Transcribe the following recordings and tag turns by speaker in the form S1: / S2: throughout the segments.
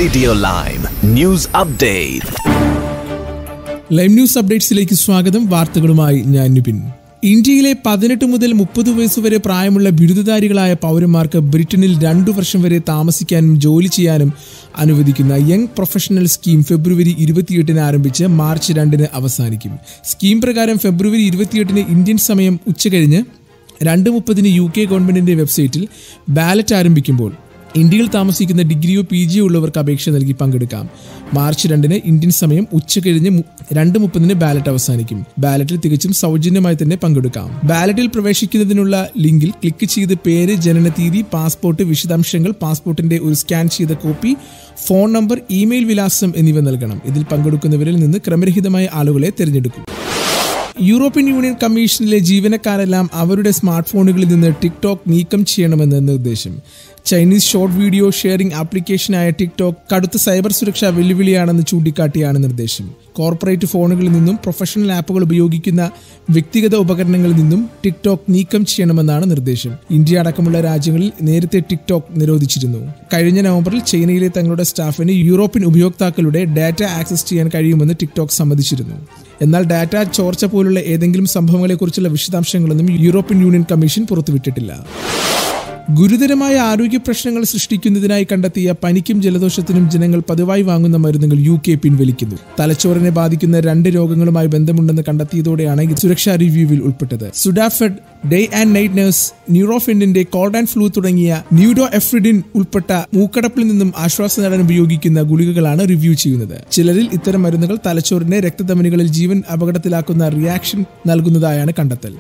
S1: Radio Lime News Update.
S2: Live news അപ്ഡേറ്റ്സിലേക്ക് സ്വാഗതം വാർത്തകളുമായി ഞാൻ നിപിൻ ഇന്ത്യയിലെ പതിനെട്ട് മുതൽ മുപ്പത് വയസ്സുവരെ പ്രായമുള്ള ബിരുദധാരികളായ പൗരന്മാർക്ക് ബ്രിട്ടനിൽ രണ്ടു വർഷം വരെ താമസിക്കാനും ജോലി ചെയ്യാനും അനുവദിക്കുന്ന യങ് പ്രൊഫഷണൽ സ്കീം ഫെബ്രുവരി ഇരുപത്തിയെട്ടിന് ആരംഭിച്ച് മാർച്ച് രണ്ടിന് അവസാനിക്കും സ്കീം പ്രകാരം ഫെബ്രുവരി ഇരുപത്തിയെട്ടിന് ഇന്ത്യൻ സമയം ഉച്ചകഴിഞ്ഞ് രണ്ട് മുപ്പതിന് യു കെ ഗവൺമെന്റിന്റെ വെബ്സൈറ്റിൽ ബാലറ്റ് ആരംഭിക്കുമ്പോൾ ഇന്ത്യയിൽ താമസിക്കുന്ന ഡിഗ്രിയോ പി ജിയോ ഉള്ളവർക്ക് അപേക്ഷ നൽകി പങ്കെടുക്കാം മാർച്ച് രണ്ടിന് ഇന്ത്യൻ സമയം ഉച്ചകഴിഞ്ഞ് മു- രണ്ട് മുപ്പതിന് ബാലറ്റ് അവസാനിക്കും ബാലറ്റിൽ തികച്ചും സൗജന്യമായി തന്നെ പങ്കെടുക്കാം ബാലറ്റിൽ പ്രവേശിക്കുന്നതിനുള്ള ലിങ്കിൽ ക്ലിക്ക് ചെയ്ത് പേര് ജനനതീയതി പാസ്പോർട്ട് വിശദാംശങ്ങൾ പാസ്പോർട്ടിന്റെ ഒരു സ്കാൻ ചെയ്ത കോപ്പി ഫോൺ നമ്പർ ഇമെയിൽ വിലാസം എന്നിവ നൽകണം ഇതിൽ പങ്കെടുക്കുന്നവരിൽ നിന്ന് ക്രമരഹിതമായ ആളുകളെ തിരഞ്ഞെടുക്കും യൂറോപ്യൻ യൂണിയൻ കമ്മീഷനിലെ ജീവനക്കാരെല്ലാം അവരുടെ സ്മാർട്ട് ഫോണുകളിൽ നിന്ന് ടിക്ടോക്ക് നീക്കം ചെയ്യണമെന്ന് നിർദ്ദേശം ചൈനീസ് ഷോർട്ട് വീഡിയോ ഷെയറിംഗ് ആപ്ലിക്കേഷനായ ടിക്ടോക്ക് കടുത്ത സൈബർ സുരക്ഷാ വെല്ലുവിളിയാണെന്ന് ചൂണ്ടിക്കാട്ടിയാണ് നിർദ്ദേശം കോർപ്പറേറ്റ് ഫോണുകളിൽ നിന്നും പ്രൊഫഷണൽ ആപ്പുകൾ ഉപയോഗിക്കുന്ന വ്യക്തിഗത ഉപകരണങ്ങളിൽ നിന്നും ടിക്ടോക്ക് നീക്കം ചെയ്യണമെന്നാണ് നിർദ്ദേശം ഇന്ത്യ അടക്കമുള്ള രാജ്യങ്ങളിൽ നേരത്തെ ടിക്ടോക്ക് നിരോധിച്ചിരുന്നു കഴിഞ്ഞ നവംബറിൽ ചൈനയിലെ തങ്ങളുടെ സ്റ്റാഫിന് യൂറോപ്യൻ ഉപയോക്താക്കളുടെ ഡാറ്റ ആക്സസ് ചെയ്യാൻ കഴിയുമെന്ന് ടിക്ടോക്ക് സമ്മതിച്ചിരുന്നു എന്നാൽ ഡാറ്റ ചോർച്ച പോലുള്ള ഏതെങ്കിലും സംഭവങ്ങളെക്കുറിച്ചുള്ള വിശദാംശങ്ങളൊന്നും യൂറോപ്യൻ യൂണിയൻ കമ്മീഷൻ പുറത്തുവിട്ടിട്ടില്ല ഗുരുതരമായ ആരോഗ്യ പ്രശ്നങ്ങൾ സൃഷ്ടിക്കുന്നതിനായി കണ്ടെത്തിയ പനിക്കും ജലദോഷത്തിനും ജനങ്ങൾ പതിവായി വാങ്ങുന്ന മരുന്നുകൾ യു കെ പിൻവലിക്കുന്നു തലച്ചോറിനെ ബാധിക്കുന്ന രണ്ട് രോഗങ്ങളുമായി ബന്ധമുണ്ടെന്ന് കണ്ടെത്തിയതോടെയാണ് ഇത് സുരക്ഷാ റിവ്യൂവിൽ ഉൾപ്പെട്ടത് Sudafed day and night nurse ന്യൂറോഫിൻഡിന്റെ കോൾഡ് ആൻഡ് ഫ്ലൂ തുടങ്ങിയ ന്യൂഡോ എഫ്രിഡിൻ ഉൾപ്പെട്ട മൂക്കടപ്പിൽ നിന്നും ആശ്വാസം നേടാൻ ഉപയോഗിക്കുന്ന ഗുളികകളാണ് റിവ്യൂ ചെയ്യുന്നത് ചിലരിൽ ഇത്തരം മരുന്നുകൾ തലച്ചോറിന്റെ രക്തധമനികളിൽ ജീവൻ അപകടത്തിലാക്കുന്ന റിയാക്ഷൻ നൽകുന്നതായാണ് കണ്ടെത്തൽ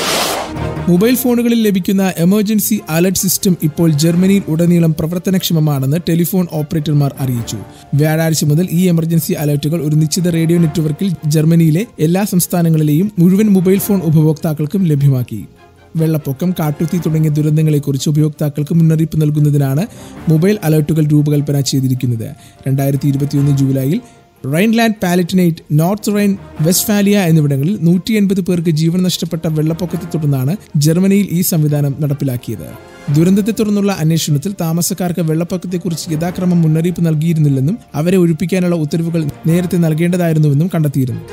S2: മൊബൈൽ ഫോണുകളിൽ ലഭിക്കുന്ന എമർജൻസി അലർട്ട് സിസ്റ്റം ഇപ്പോൾ ജർമ്മനിയിൽ ഉടനീളം പ്രവർത്തനക്ഷമമാണെന്ന് ടെലിഫോൺ ഓപ്പറേറ്റർമാർ അറിയിച്ചു വ്യാഴാഴ്ച മുതൽ ഈ എമർജൻസി അലർട്ടുകൾ ഒരു നിശ്ചിത റേഡിയോ നെറ്റ്വർക്കിൽ ജർമ്മനിയിലെ എല്ലാ സംസ്ഥാനങ്ങളിലെയും മുഴുവൻ മൊബൈൽ ഫോൺ ഉപഭോക്താക്കൾക്കും ലഭ്യമാക്കി വെള്ളപ്പൊക്കം കാട്ടുതീ തുടങ്ങിയ ദുരന്തങ്ങളെക്കുറിച്ച് ഉപയോക്താക്കൾക്ക് മുന്നറിയിപ്പ് നൽകുന്നതിനാണ് മൊബൈൽ അലർട്ടുകൾ രൂപകൽപ്പന ചെയ്തിരിക്കുന്നത് രണ്ടായിരത്തി ഇരുപത്തിയൊന്ന് ജൂലൈയിൽ Rhineland Palatinate North Rhine Westphalia എന്നിവിടങ്ങളിൽ നൂറ്റി എൺപത് പേർക്ക് ജീവൻ നഷ്ടപ്പെട്ട വെള്ളപ്പൊക്കത്തെ തുടർന്നാണ് ജർമ്മനിയിൽ ഈ സംവിധാനം നടപ്പിലാക്കിയത് ദുരന്തത്തെ തുടർന്നുള്ള അന്വേഷണത്തിൽ താമസക്കാർക്ക് വെള്ളപ്പൊക്കത്തെക്കുറിച്ച് യഥാക്രമം മുന്നറിയിപ്പ് നൽകിയിരുന്നില്ലെന്നും അവരെ ഒഴിപ്പിക്കാനുള്ള ഉത്തരവുകൾ നേരത്തെ നൽകേണ്ടതായിരുന്നുവെന്നും കണ്ടെത്തിയിരുന്നു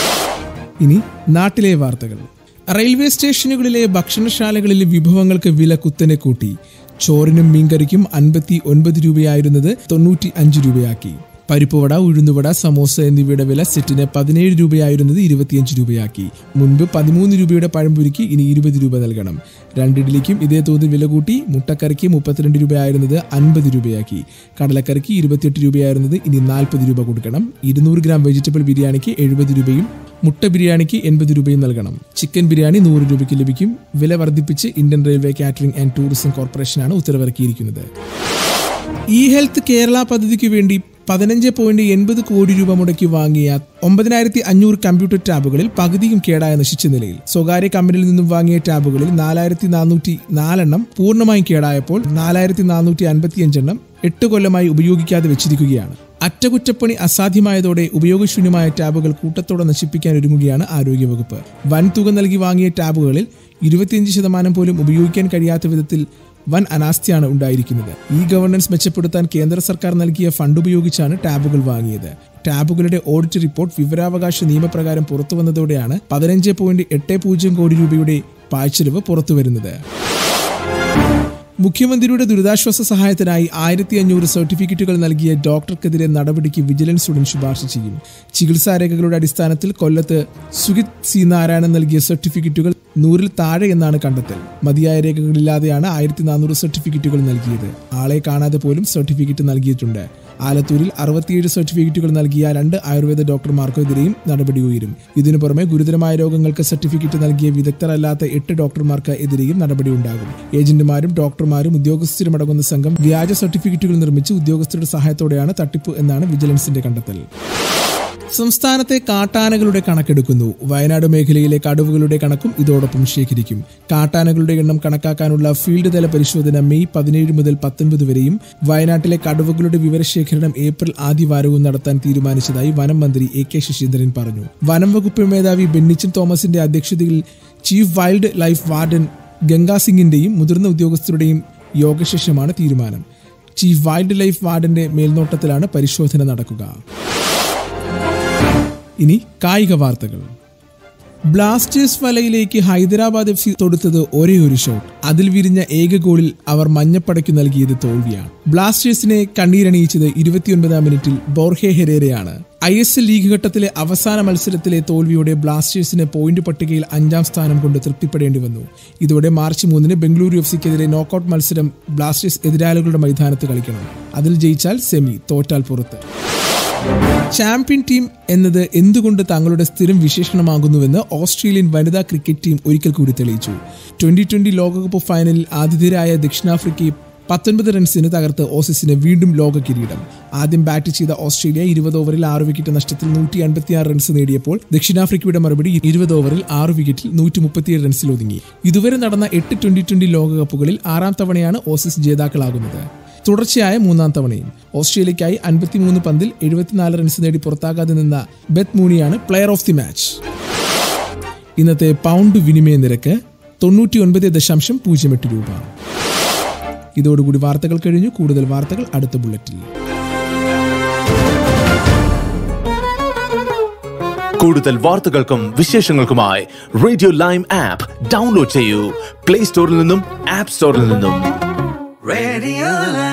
S2: ഇനി നാട്ടിലെ വാർത്തകൾ റെയിൽവേ സ്റ്റേഷനുകളിലെ ഭക്ഷണശാലകളിലെ വിഭവങ്ങൾക്ക് വില കുത്തനെ കൂട്ടി ചോറിനും മീൻകറിക്കും അൻപത്തി ഒൻപത് രൂപയായിരുന്നത് തൊണ്ണൂറ്റി അഞ്ച് രൂപയാക്കി പരിപ്പുവട ഉഴുന്നുവട സമോസ എന്നിവയുടെ വില സെറ്റിന് പതിനേഴ് രൂപയായിരുന്നത് ഇരുപത്തിയഞ്ച് രൂപയാക്കി മുൻപ് പതിമൂന്ന് രൂപയുടെ പഴംപൊരിക്ക് ഇനി ഇരുപത് രൂപ നൽകണം രണ്ടിഡലിക്കും ഇതേ തോതിൽ വില കൂട്ടി മുട്ടക്കറിക്ക് മുപ്പത്തിരണ്ട് രൂപയായിരുന്നത് അൻപത് രൂപയാക്കി കടലക്കറിക്ക് ഇരുപത്തിയെട്ട് രൂപയായിരുന്നത് ഇനി നാൽപ്പത് രൂപ കൊടുക്കണം ഇരുന്നൂറ് ഗ്രാം വെജിറ്റബിൾ ബിരിയാണിക്ക് എഴുപത് രൂപയും മുട്ട ബിരിയാണിക്ക് എൺപത് രൂപയും നൽകണം ചിക്കൻ ബിരിയാണി നൂറ് രൂപയ്ക്ക് ലഭിക്കും വില വർദ്ധിപ്പിച്ച് Indian Railway catering and tourism കോർപ്പറേഷനാണ് ഉത്തരവിറക്കിയിരിക്കുന്നത് ഇ ഹെൽത്ത് കേരള പദ്ധതിക്ക് വേണ്ടി പതിനഞ്ച് പോയിന്റ് എൺപത് കോടി രൂപ മുടക്കി വാങ്ങിയ ഒമ്പതിനായിരത്തി അഞ്ഞൂറ് കമ്പ്യൂട്ടർ ടാബുകളിൽ പകുതിയും കേടായ നശിച്ച നിലയിൽ സ്വകാര്യ കമ്പനിയിൽ നിന്നും വാങ്ങിയ ടാബുകളിൽ നാലായിരത്തി നാനൂറ്റി നാലെണ്ണം പൂർണ്ണമായും കേടായപ്പോൾ നാലായിരത്തി നാനൂറ്റി അൻപത്തിയഞ്ചെണ്ണം എട്ട് കൊല്ലമായി ഉപയോഗിക്കാതെ വെച്ചിരിക്കുകയാണ് അറ്റകുറ്റപ്പണി അസാധ്യമായതോടെ ഉപയോഗശൂന്യമായ ടാബുകൾ കൂട്ടത്തോടെ നശിപ്പിക്കാൻ ഒരുങ്ങുകയാണ് ആരോഗ്യവകുപ്പ് വൻ തുക നൽകി വാങ്ങിയ ടാബുകളിൽ ഇരുപത്തിയഞ്ച് ശതമാനം പോലും ഉപയോഗിക്കാൻ കഴിയാത്ത വിധത്തിൽ വൻ അനാസ്ഥയാണ് ഉണ്ടായിരിക്കുന്നത് ഈ ഗവർണൻസ് മെച്ചപ്പെടുത്താൻ കേന്ദ്ര സർക്കാർ നൽകിയ ഫണ്ട് ഉപയോഗിച്ചാണ് ടാബുകൾ വാങ്ങിയത് ടാബുകളുടെ ഓഡിറ്റ് റിപ്പോർട്ട് വിവരാവകാശ നിയമപ്രകാരം പുറത്തു വന്നതോടെയാണ് പതിനഞ്ച് പോയിന്റ് എട്ട് പൂജ്യം കോടി രൂപയുടെ പാഴ്ചെലവ് പുറത്തുവരുന്നത് മുഖ്യമന്ത്രിയുടെ ദുരിതാശ്വാസ സഹായത്തിനായി ആയിരത്തി അഞ്ഞൂറ് സർട്ടിഫിക്കറ്റുകൾ നൽകിയ ഡോക്ടർക്കെതിരെ നടപടിക്ക് വിജിലൻസ് ഉടൻ ശുപാർശ ചെയ്യും ചികിത്സാ രേഖകളുടെ അടിസ്ഥാനത്തിൽ കൊല്ലത്ത് സുഗിത് സി നാരായണൻ നൽകിയ സർട്ടിഫിക്കറ്റുകൾ നൂറിൽ താഴെ എന്നാണ് കണ്ടെത്തൽ മതിയായ രേഖകളില്ലാതെയാണ് ആയിരത്തി നാനൂറ് സർട്ടിഫിക്കറ്റുകൾ നൽകിയത് ആളെ കാണാതെ പോലും സർട്ടിഫിക്കറ്റ് നൽകിയിട്ടുണ്ട് ആലത്തൂരിൽ അറുപത്തിയേഴ് സർട്ടിഫിക്കറ്റുകൾ നൽകിയ രണ്ട് ആയുർവേദ ഡോക്ടർമാർക്കെതിരെയും നടപടി ഉയരും ഇതിനു പുറമെ ഗുരുതരമായ രോഗങ്ങൾക്ക് സർട്ടിഫിക്കറ്റ് നൽകിയ വിദഗ്ധരല്ലാത്ത എട്ട് ഡോക്ടർമാർക്ക് എതിരെയും നടപടി ഉണ്ടാകും ഏജന്റുമാരും ഡോക്ടർമാരും ഉദ്യോഗസ്ഥരും അടങ്ങുന്ന സംഘം വ്യാജ സർട്ടിഫിക്കറ്റുകൾ നിർമ്മിച്ച് ഉദ്യോഗസ്ഥരുടെ സഹായത്തോടെയാണ് തട്ടിപ്പ് എന്നാണ് വിജിലൻസിന്റെ കണ്ടെത്തൽ സംസ്ഥാനത്തെ കാട്ടാനകളുടെ കണക്കെടുക്കുന്നു വയനാട് മേഖലയിലെ കടുവകളുടെ കണക്കും ഇതോടൊപ്പം ശേഖരിക്കും കാട്ടാനകളുടെ എണ്ണം കണക്കാക്കാനുള്ള ഫീൽഡ് തല പരിശോധന മെയ് പതിനേഴ് മുതൽ പത്തൊൻപത് വരെയും വയനാട്ടിലെ കടുവകളുടെ വിവരശേഖരണം ഏപ്രിൽ ആദ്യവാരവും നടത്താൻ തീരുമാനിച്ചതായി വനം മന്ത്രി എ കെ ശശീന്ദ്രൻ പറഞ്ഞു വനം വകുപ്പ് മേധാവി ബെന്നിച്ചൻ തോമസിന്റെ അധ്യക്ഷതയിൽ chief wildlife warden Ganga സിംഗിന്റെയും മുതിർന്ന ഉദ്യോഗസ്ഥരുടെയും യോഗശേഷമാണ് തീരുമാനം ചീഫ് വൈൽഡ് ലൈഫ് വാർഡന്റെ മേൽനോട്ടത്തിലാണ് പരിശോധന നടക്കുക ഇനി കായിക വാർത്തകൾ ബ്ലാസ്റ്റേഴ്സ് വലയിലേക്ക് ഹൈദരാബാദ് എഫ് സി തൊടുത്തത് ഒരേ ഒരു ഷോട്ട് അതിൽ വിരിഞ്ഞ ഏക ഗോളിൽ അവർ മഞ്ഞപ്പടയ്ക്കു നൽകിയത് തോൽവിയാണ് ബ്ലാസ്റ്റേഴ്സിനെ കണ്ണീരണിയിച്ചത് ഇരുപത്തിയൊൻപതാം മിനിറ്റിൽ ബോർഹെ ഹെരേരയാണ് ഐ എസ് എൽ ലീഗ് ഘട്ടത്തിലെ അവസാന മത്സരത്തിലെ തോൽവിയോടെ ബ്ലാസ്റ്റേഴ്സിന് പോയിന്റ് പട്ടികയിൽ അഞ്ചാം സ്ഥാനം കൊണ്ട് തൃപ്തിപ്പെടേണ്ടി വന്നു ഇതോടെ മാർച്ച് മൂന്നിന് ബംഗളൂരു എഫ് സിക്കെതിരെ നോക്കൌട്ട് മത്സരം ബ്ലാസ്റ്റേഴ്സ് എതിരാളികളുടെ മൈതാനത്ത് കളിക്കണം അതിൽ ജയിച്ചാൽ സെമി തോറ്റാൽ പുറത്ത് ചാമ്പ്യൻ ടീം എന്നത് എന്തുകൊണ്ട് തങ്ങളുടെ സ്ഥിരം വിശേഷണമാകുന്നുവെന്ന് ഓസ്ട്രേലിയൻ വനിതാ ക്രിക്കറ്റ് ടീം ഒരിക്കൽ കൂടി തെളിയിച്ചു ട്വന്റി ട്വന്റി ലോകകപ്പ് ഫൈനലിൽ ആതിഥേയരായ ദക്ഷിണാഫ്രിക്കയെ പത്തൊൻപത് റൺസിന് തകർത്ത് ഓസീസിന് വീണ്ടും ലോക കിരീടം ആദ്യം ബാറ്റ് ചെയ്ത ഓസ്ട്രേലിയ ഇരുപത് ഓവറിൽ ആറ് വിക്കറ്റ് നഷ്ടത്തിൽ നൂറ്റി അൻപത്തിയാറ് റൺസ് നേടിയപ്പോൾ ദക്ഷിണാഫ്രിക്കയുടെ മറുപടി ഇരുപത് ഓവറിൽ ആറ് വിക്കറ്റിൽ നൂറ്റി മുപ്പത്തിയേഴ് റൺസിൽ ഒതുങ്ങി ഇതുവരെ നടന്ന എട്ട് ട്വന്റി ട്വന്റി ലോകകപ്പുകളിൽ ആറാം തവണയാണ് ഓസീസ് ജേതാക്കളാകുന്നത് തുടർച്ചയായ മൂന്നാം തവണയും ഓസ്ട്രേലിയയ്ക്കായി അൻപത്തിമൂന്ന് പന്തിൽ എഴുപത്തിനാല് റൺസ് നേടി പുറത്താകാതെ നിന്ന ബെത്ത് മൂണിയാണ് പ്ലെയർ ഓഫ് ദി മാച്ച് ഇന്നത്തെ പൗണ്ട് വിനിമയ നിരക്ക് തൊണ്ണൂറ്റി ഒൻപത് ദശാംശം പൂജ്യം എട്ട് രൂപ ഇതോടുകൂടി വാർത്തകൾ കഴിഞ്ഞു കൂടുതൽ വാർത്തകൾ അടുത്ത ബുള്ളറ്റിൽ
S1: കൂടുതൽ വാർത്തകൾക്കും വിശേഷങ്ങൾക്കുമായി റേഡിയോ ലൈം ആപ്പ് ഡൗൺലോഡ് ചെയ്യൂ പ്ലേ സ്റ്റോറിൽ നിന്നും ആപ്പ് സ്റ്റോറിൽ നിന്നും
S3: Radio Live.